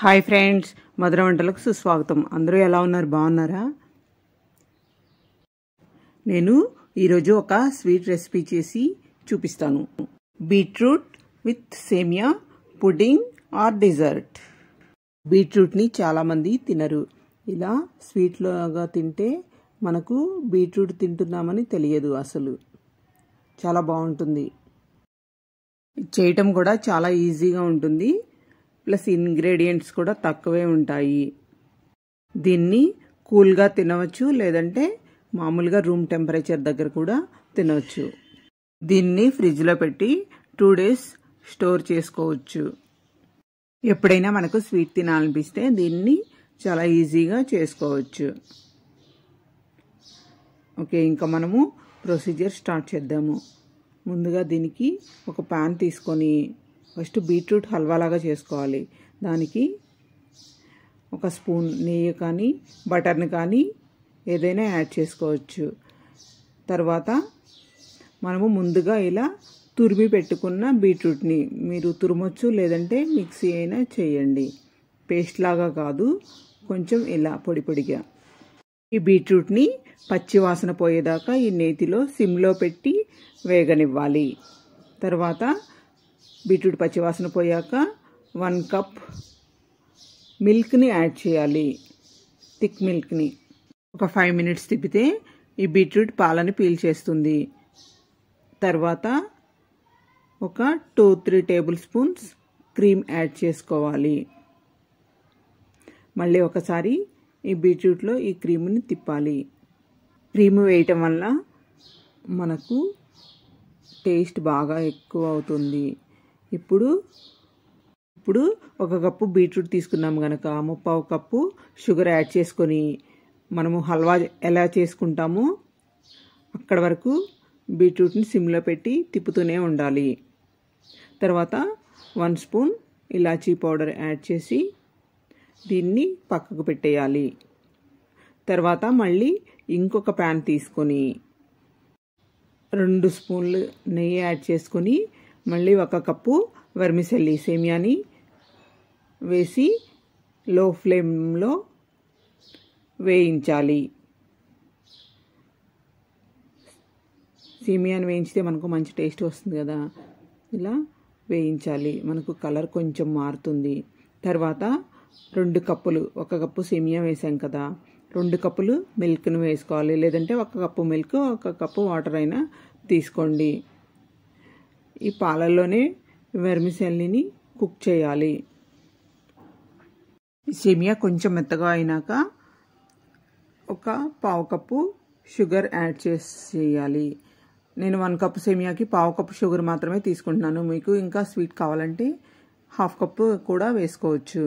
hi friends మధుర వంటలకు సుస్వాగతం అందరూ ఎలా ఉన్నారు బాగున్నారా నేను ఈరోజు ఒక స్వీట్ రెసిపీ చేసి చూపిస్తాను బీట్రూట్ విత్ సేమియా పుడ్డింగ్ ఆర్ డెజర్ట్ బీట్రూట్ని చాలామంది తినరు ఇలా స్వీట్లాగా తింటే మనకు బీట్రూట్ తింటున్నామని తెలియదు అసలు చాలా బాగుంటుంది చేయటం కూడా చాలా ఈజీగా ఉంటుంది ప్లస్ ఇంగ్రీడియంట్స్ కూడా తక్కువే ఉంటాయి దీన్ని కూల్గా తినవచ్చు లేదంటే మామూలుగా రూమ్ టెంపరేచర్ దగ్గర కూడా తినవచ్చు దీన్ని ఫ్రిడ్జ్లో పెట్టి టూ డేస్ స్టోర్ చేసుకోవచ్చు ఎప్పుడైనా మనకు స్వీట్ తినాలనిపిస్తే దీన్ని చాలా ఈజీగా చేసుకోవచ్చు ఓకే ఇంకా మనము ప్రొసీజర్ స్టార్ట్ చేద్దాము ముందుగా దీనికి ఒక ప్యాన్ తీసుకొని ఫస్ట్ బీట్రూట్ హల్వాలాగా చేసుకోవాలి దానికి ఒక స్పూన్ నెయ్యి కానీ బటర్ని కానీ ఏదైనా యాడ్ చేసుకోవచ్చు తర్వాత మనము ముందుగా ఇలా తురిమి పెట్టుకున్న బీట్రూట్ని మీరు తురమొచ్చు లేదంటే మిక్సీ అయినా చేయండి పేస్ట్ లాగా కాదు కొంచెం ఇలా పొడి పొడిగా ఈ బీట్రూట్ని పచ్చి వాసన పోయేదాకా ఈ నేతిలో సిమ్లో పెట్టి వేగనివ్వాలి తర్వాత బీట్రూట్ పచ్చివాసన పోయాక వన్ కప్ మిల్క్ని యాడ్ చేయాలి థిక్ మిల్క్ని ఒక ఫైవ్ మినిట్స్ తిప్పితే ఈ బీట్రూట్ పాలని పీల్చేస్తుంది తర్వాత ఒక two three tablespoons cream add చేసుకోవాలి మళ్ళీ ఒకసారి ఈ బీట్రూట్లో ఈ క్రీమ్ని తిప్పాలి క్రీమ్ వేయటం వల్ల మనకు టేస్ట్ బాగా ఎక్కువ అవుతుంది ఇప్పుడు ఇప్పుడు ఒక కప్పు బీట్రూట్ తీసుకున్నాం కనుక ముప్పావు కప్పు షుగర్ యాడ్ చేసుకొని మనము హల్వా ఎలా చేసుకుంటామో అక్కడ వరకు బీట్రూట్ని సిమ్లో పెట్టి తిప్పుతూనే ఉండాలి తర్వాత వన్ స్పూన్ ఇలాచీ పౌడర్ యాడ్ చేసి దీన్ని పక్కకు పెట్టేయాలి తర్వాత మళ్ళీ ఇంకొక ప్యాన్ తీసుకొని రెండు స్పూన్లు నెయ్యి యాడ్ చేసుకొని మళ్ళీ ఒక కప్పు వర్మిసెల్లి సేమియాని వేసి లో ఫ్లేమ్లో వేయించాలి సేమియాని వేయించితే మనకు మంచి టేస్ట్ వస్తుంది కదా ఇలా వేయించాలి మనకు కలర్ కొంచెం మారుతుంది తర్వాత రెండు కప్పులు ఒక కప్పు సేమియా వేసాం కదా రెండు కప్పులు మిల్క్ను వేసుకోవాలి లేదంటే ఒక కప్పు మిల్క్ ఒక కప్పు వాటర్ అయినా తీసుకోండి ఈ పాలల్లోనే వెర్మిసెల్లిని కుక్ చేయాలి సేమియా కొంచెం మెత్తగా అయినాక ఒక పావు కప్పు షుగర్ యాడ్ చేసేయాలి నేను వన్ కప్ సేమియాకి పావు కప్పు షుగర్ మాత్రమే తీసుకుంటున్నాను మీకు ఇంకా స్వీట్ కావాలంటే హాఫ్ కప్పు కూడా వేసుకోవచ్చు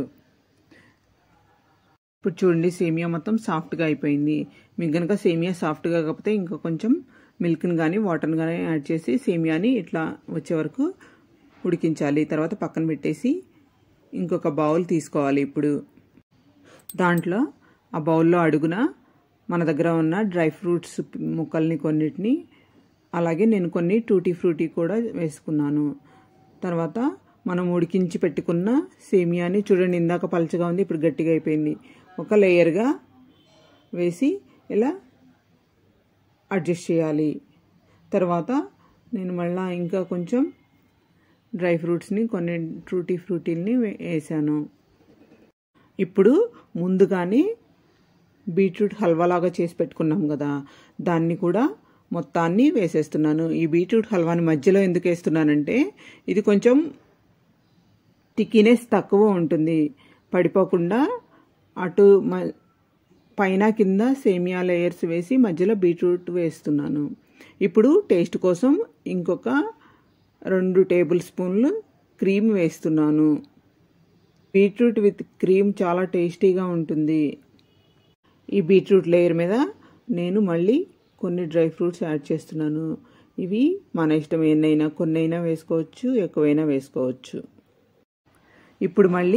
ఇప్పుడు చూడండి సేమియా మొత్తం సాఫ్ట్గా అయిపోయింది మీకు కనుక సేమియా సాఫ్ట్గా కాకపోతే ఇంకా కొంచెం మిల్క్ని కానీ వాటర్ని కానీ యాడ్ చేసి సేమియాని ఇట్లా వచ్చే వరకు ఉడికించాలి తర్వాత పక్కన పెట్టేసి ఇంకొక బౌల్ తీసుకోవాలి ఇప్పుడు దాంట్లో ఆ బౌల్లో అడుగున మన దగ్గర ఉన్న డ్రై ఫ్రూట్స్ ముక్కల్ని కొన్నిటిని అలాగే నేను కొన్ని టూటీ ఫ్రూటీ కూడా వేసుకున్నాను తర్వాత మనం ఉడికించి పెట్టుకున్న సేమియాని చూడండి ఇందాక పలచగా ఉంది ఇప్పుడు గట్టిగా అయిపోయింది ఒక లేయర్గా వేసి ఇలా అడ్జస్ట్ చేయాలి తర్వాత నేను మళ్ళీ ఇంకా కొంచెం డ్రై ఫ్రూట్స్ని కొన్ని ట్రూటీ ఫ్రూటీల్ని వేసాను ఇప్పుడు ముందుగానే బీట్రూట్ హల్వాలాగా చేసి పెట్టుకున్నాం కదా దాన్ని కూడా మొత్తాన్ని వేసేస్తున్నాను ఈ బీట్రూట్ హల్వాని మధ్యలో ఎందుకు వేస్తున్నానంటే ఇది కొంచెం టిక్కీనెస్ తక్కువ ఉంటుంది పడిపోకుండా అటు పైన కింద సేమియా లేయర్స్ వేసి మధ్యలో బీట్రూట్ వేస్తున్నాను ఇప్పుడు టేస్ట్ కోసం ఇంకొక రెండు టేబుల్ స్పూన్లు క్రీమ్ వేస్తున్నాను బీట్రూట్ విత్ క్రీమ్ చాలా టేస్టీగా ఉంటుంది ఈ బీట్రూట్ లేయర్ మీద నేను మళ్ళీ కొన్ని డ్రై ఫ్రూట్స్ యాడ్ చేస్తున్నాను ఇవి మన ఇష్టం ఎన్నైనా కొన్ని అయినా వేసుకోవచ్చు ఎక్కువైనా వేసుకోవచ్చు ఇప్పుడు మళ్ళీ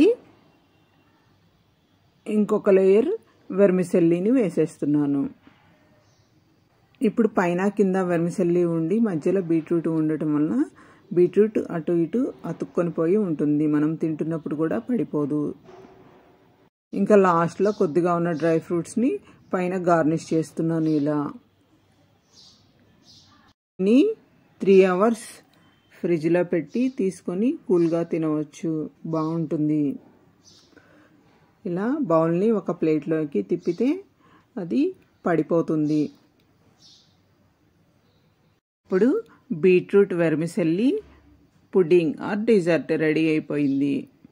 ఇంకొక లేయర్ వెర్మిసెల్లీని వేసేస్తున్నాను ఇప్పుడు పైన కింద వెర్మిసెల్లి ఉండి మధ్యలో బీట్రూట్ ఉండటం వలన బీట్రూట్ అటు ఇటు అతుక్కొని పోయి ఉంటుంది మనం తింటున్నప్పుడు కూడా పడిపోదు ఇంకా లాస్ట్లో కొద్దిగా ఉన్న డ్రై ఫ్రూట్స్ని పైన గార్నిష్ చేస్తున్నాను ఇలా త్రీ అవర్స్ ఫ్రిడ్జ్లో పెట్టి తీసుకొని కూల్గా తినవచ్చు బాగుంటుంది ఇలా బౌల్ని ఒక ప్లేట్లోకి తిప్పితే అది పడిపోతుంది ఇప్పుడు beetroot vermicelli pudding or dessert ready అయిపోయింది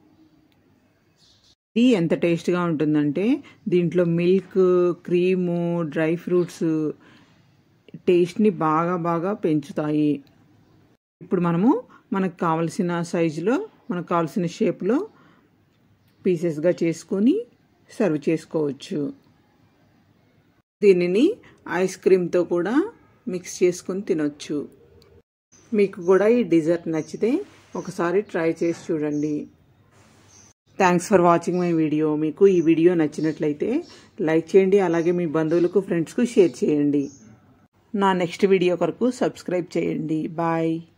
ఇది ఎంత టేస్ట్గా ఉంటుందంటే దీంట్లో మిల్క్ క్రీము డ్రై ఫ్రూట్స్ టేస్ట్ని బాగా బాగా పెంచుతాయి ఇప్పుడు మనము మనకు కావలసిన సైజులో మనకు కావాల్సిన షేప్లో పీసెస్గా చేసుకొని సర్వ్ చేసుకోవచ్చు దీనిని ఐస్ క్రీమ్తో కూడా మిక్స్ చేసుకొని తినొచ్చు మీకు కూడా ఈ డిజర్ట్ నచ్చితే ఒకసారి ట్రై చేసి చూడండి thanks for watching my video మీకు ఈ వీడియో నచ్చినట్లయితే లైక్ చేయండి అలాగే మీ బంధువులకు ఫ్రెండ్స్కు షేర్ చేయండి నా నెక్స్ట్ వీడియో కొరకు సబ్స్క్రైబ్ చేయండి బాయ్